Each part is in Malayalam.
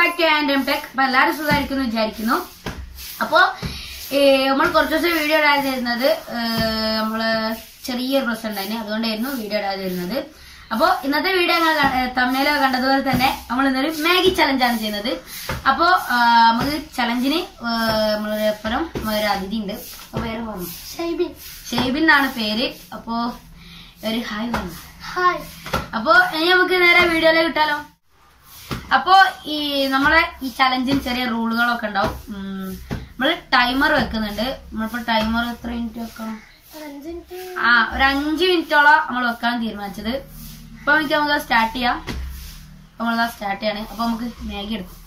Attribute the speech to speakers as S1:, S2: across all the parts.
S1: ബാക്ക് ടു ആൻഡ്രം ടെക് അപ്പൊ എല്ലാവരും സുഖമായിരിക്കുന്നു വിചാരിക്കുന്നു അപ്പോ ഏ, നമ്മൾ കുറച്ച് ദിവസം വീഡിയോ ഇടാതെ തരുന്നത് നമ്മള് ചെറിയൊരു പ്രശ്നം ഉണ്ടായിരുന്നു അതുകൊണ്ടായിരുന്നു വീഡിയോ ഇടാതെ തരുന്നത് അപ്പോ ഇന്നത്തെ വീഡിയോ ഞങ്ങൾ തമിഴിലോ കണ്ടതുപോലെ തന്നെ നമ്മൾ ഇന്നൊരു മാഗി ചലഞ്ചാണ് ചെയ്യുന്നത് അപ്പോ ആ, നമുക്ക് ചലഞ്ചിന് നമ്മളൊരു ഒപ്പരം ഒരു അതിഥി ഉണ്ട് അപ്പൊ പേര് പറഞ്ഞു
S2: ഷൈബിൻ
S1: ഷെയ്ബിൻ എന്നാണ് പേര് അപ്പോ ഒരു ഹായ് പറഞ്ഞു
S2: ഹായ്
S1: അപ്പോ ഇനി നമുക്ക് നേരെ വീഡിയോയിലേക്ക് കിട്ടാലോ അപ്പോ ഈ നമ്മളെ ഈ ചലഞ്ചിന് ചെറിയ റൂളുകളൊക്കെ ഉണ്ടാവും ഉം, നമ്മള് ടൈമർ വെക്കുന്നുണ്ട് നമ്മളിപ്പോ ടൈമർ എത്ര മിനിറ്റ് വെക്കണം
S2: അഞ്ച് മിനിറ്റ്
S1: ആ ഒരു അഞ്ച് മിനിറ്റോളം നമ്മൾ വെക്കാൻ തീരുമാനിച്ചത് അപ്പൊ നമുക്ക് നമുക്ക് സ്റ്റാർട്ട് ചെയ്യാം അപ്പൊ നമ്മളതാ സ്റ്റാർട്ട് ചെയ്യാണ് അപ്പൊ നമുക്ക് മാഗി എടുക്കും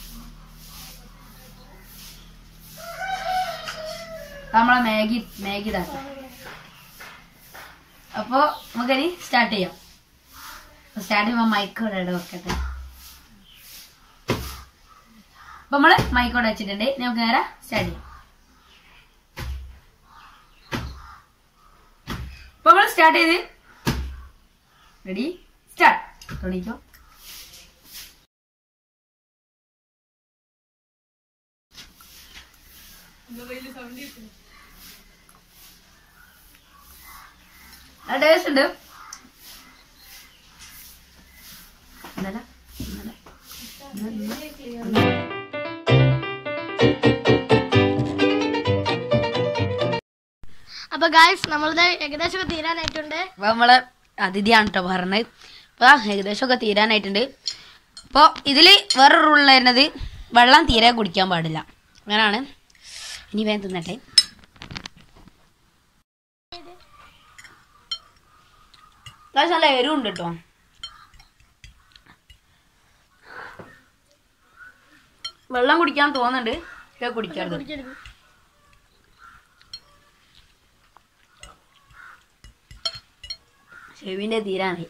S1: അപ്പൊ നമ്മളെ മാഗി മാഗി ഇതാക്കാം അപ്പൊ നമുക്കിനി സ്റ്റാർട്ട് ചെയ്യാം സ്റ്റാർട്ട് ചെയ്യുമ്പോ മൈക്ക് ഇവിടെ ഇവിടെ വെക്കട്ടെ അപ്പൊ നമ്മള് മൈക്ക് ഇവിടെ വെച്ചിട്ടുണ്ട് ഇനി നമുക്ക് നേരെ സ്റ്റാർട്ട് ചെയ്യാം അപ്പൊ നമ്മൾ സ്റ്റാർട്ട് ചെയ്ത് റെഡി സ്റ്റാർട്ട് തുടങ്ങിക്കോ ടേസ്റ്റ് ഉണ്ട് ഇന്നലെ ഇന്നലെ
S2: അപ്പൊ ഗായ്സ് നമ്മളുടെ ഏകദേശം ഒക്കെ തീരാനായിട്ടുണ്ട്
S1: അപ്പൊ നമ്മള് അതിഥിയാണ് കേട്ടോ പറഞ്ഞത് അപ്പൊ ഏകദേശം ഒക്കെ തീരാനായിട്ടുണ്ട് അപ്പൊ ഇതില് വേറെ റൂൾ വരുന്നത് വെള്ളം തീരെ കുടിക്കാൻ പാടില്ല അങ്ങനാണ് ഇനി വേഗം തിന്നട്ടെ ഗായ്സ്, നല്ല എരിവുണ്ട് കേട്ടോ വെള്ളം കുടിക്കാൻ തോന്നുന്നുണ്ട് പക്ഷെ കുടിക്കരുത്
S2: കുടിക്കരുത്
S1: ചെവിന്റെ തീരാനായി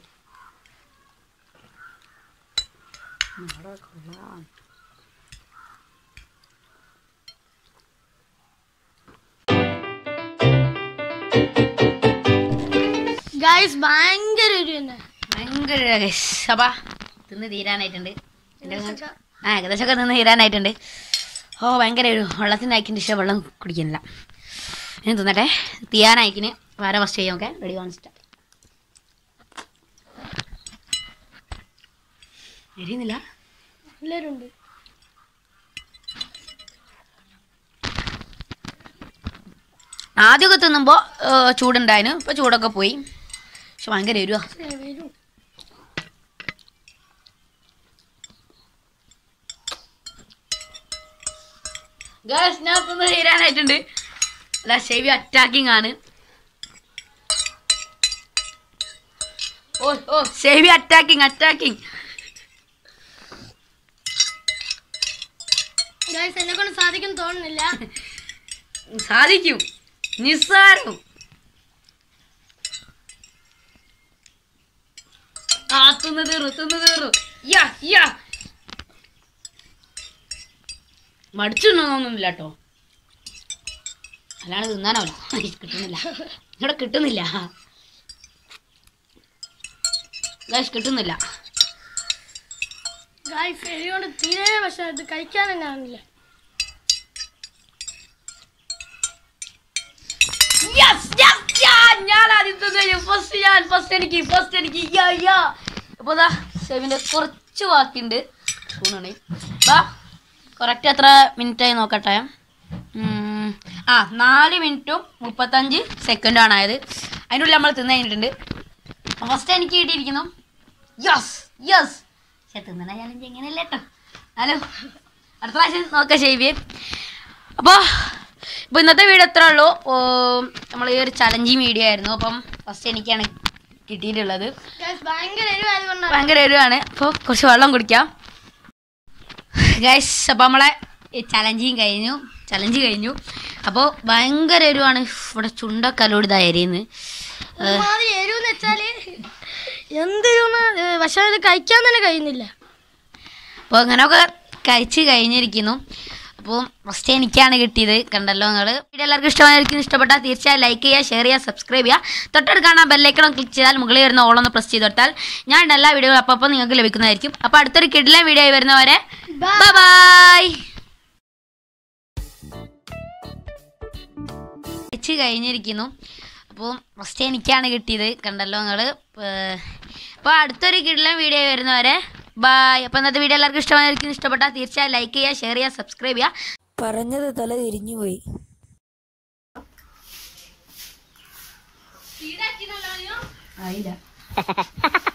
S2: ഗായ്സ് ഭയങ്കര ഒരു തന്നെ
S1: ഭയങ്കര അപ്പാ തിന്ന് തീരാനായിട്ടുണ്ട് എൻ്റെ ആ ഏകദേശമൊക്കെ തിന്ന് തീരാനായിട്ടുണ്ട് ഓ ഭയങ്കര ഒരു വെള്ളത്തിൻ്റെ അയക്കിൻ്റെ ഇഷ്ടം വെള്ളം കുടിക്കുന്നില്ല ഞാൻ തിന്നട്ടെ തീയാനയക്കിന് വേറെ ഫസ്റ്റ് ചെയ്യാം ഓക്കെ റെഡി വൺ സ്റ്റാർട്ട് എരിയുന്നില്ല
S2: എല്ലാവരും ഉണ്ട്
S1: ആദ്യമൊക്കെ തിന്നുമ്പോൾ ചൂടുണ്ടായിരുന്നു ഇപ്പോൾ ചൂടൊക്കെ പോയി പക്ഷെ ഭയങ്കര എരിവാ
S2: വരും
S1: ഗേൾസ് ഞാൻ തിന്ന് തീരാനായിട്ടുണ്ട് അല്ല ഷെവി അറ്റാക്കിംഗ് ആണ് ഓ ഓ ഷെവി അറ്റാക്കിംഗ് അറ്റാക്കിംഗ്
S2: ഗായ്സ് എന്നെ കൊണ്ട് സാധിക്കും തോന്നുന്നില്ല
S1: സാധിക്കും നിസ്സാരം ആ തിന്ന് തീറു തിന്ന് തീറു യാ യാ മടിച്ചിട്ടൊന്നുമില്ല കേട്ടോ അല്ലാണ്ട് തിന്നാനാവില്ല കിട്ടുന്നില്ല ഇവിടെ കിട്ടുന്നില്ല ഗൈസ് കിട്ടുന്നില്ല
S2: ഗായ്സ് എരി കൊണ്ട് തീരെ പക്ഷെ അത് കഴിക്കാൻ തന്നെ ആവുന്നില്ല
S1: യെസ് യെസ് ഞാൻ ആദ്യം തിന്നു ഫസ്റ്റ് ഞാൻ ഫസ്റ്റ് എനിക്ക് ഫസ്റ്റ് എനിക്ക് യാ യാ അപ്പോൾ ദാ സെവിൻ്റെ കുറച്ച് ബാക്കിയുണ്ട് സ്പൂണാണ് വാ കറക്റ്റ് എത്ര മിനിറ്റ് ആയി നോക്കട്ടെ ഉം, ആ നാല് മിനിറ്റും മുപ്പത്തഞ്ച് സെക്കൻഡാണ് ആയത് അതിനുള്ളിൽ നമ്മൾ തിന്നു കഴിഞ്ഞിട്ടുണ്ട് ഫസ്റ്റ് എനിക്ക് കിട്ടിയിരിക്കുന്നു യെസ് യെസ് പക്ഷെ തിന്നണ ചാലഞ്ച് എങ്ങനെയല്ല കേട്ടോ ഹലോ അടുത്ത പ്രാവശ്യം നോക്കാം ശൈവ്യ അപ്പോൾ ഇപ്പോൾ ഇന്നത്തെ വീഡിയോ എത്ര ഉള്ളൂ നമ്മൾ ഈ ഒരു ചലഞ്ചിങ് വീഡിയോ ആയിരുന്നു അപ്പം ഫസ്റ്റ് എനിക്കാണ് കിട്ടിയിട്ടുള്ളത്
S2: ഗായ്സ് ഭയങ്കര എരിവായതുകൊണ്ടാണ്
S1: ഭയങ്കര എരിവാണ് അപ്പോൾ കുറച്ച് വെള്ളം കുടിക്കാം ഗൈസ് അപ്പോൾ നമ്മളെ ഈ ചലഞ്ചിങ് കഴിഞ്ഞു ചലഞ്ച് കഴിഞ്ഞു അപ്പോൾ ഭയങ്കര എരിവാണ് ഇവിടെ ചുണ്ടൊക്കെ അലോട് ഇതാ എരിയുന്നത്
S2: ഒരുമാതിരി എരിവെന്ന് വെച്ചാല് എന്തെന്ന് പക്ഷെ അത് കഴിക്കാൻ തന്നെ കഴിയുന്നില്ല
S1: അപ്പോൾ അങ്ങനെയൊക്കെ കഴിച്ച് കഴിഞ്ഞിരിക്കുന്നു അപ്പോൾ ഫസ്റ്റ് എനിക്കാണ് കിട്ടിയത് കണ്ടല്ലോ നിങ്ങൾ വീഡിയോ എല്ലാവർക്കും ഇഷ്ടമായിരിക്കും ഇഷ്ടപ്പെട്ടാൽ തീർച്ചയായും ലൈക്ക് ചെയ്യുക ഷെയർ ചെയ്യുക സബ്സ്ക്രൈബ് ചെയ്യുക തൊട്ടടുക്കാണ് ആ ബെല്ലൈക്കണം ക്ലിക്ക് ചെയ്താൽ മുകളിൽ വരുന്ന ഓളൊന്ന് പ്രസ് ചെയ്ത് കൊടുത്താൽ ഞാൻ എല്ലാ വീഡിയോകളും അപ്പോൾ നിങ്ങൾക്ക് ലഭിക്കുന്നതായിരിക്കും അപ്പോൾ അടുത്തൊരു കിഡിലെ വീഡിയോ ആയി വരുന്നവരെ ബൈ ബൈ വെച്ച് കഴിഞ്ഞിരിക്കുന്നു അപ്പോൾ ഫസ്റ്റ് എനിക്കാണ് കിട്ടിയത് കണ്ടല്ലോ നിങ്ങൾ അപ്പോൾ അടുത്തൊരു കിടലൻ വീഡിയോ വരുന്നവരെ ബൈ അപ്പോൾ ഇന്നത്തെ വീഡിയോ എല്ലാവർക്കും ഇഷ്ടമായിരിക്കും ഇഷ്ടപ്പെട്ടാൽ തീർച്ചയായും ലൈക്ക് ചെയ്യുക ഷെയർ ചെയ്യുക സബ്സ്ക്രൈബ് ചെയ്യുക
S3: പറഞ്ഞത് തല തിരിഞ്ഞുപോയി
S1: ആയില്ല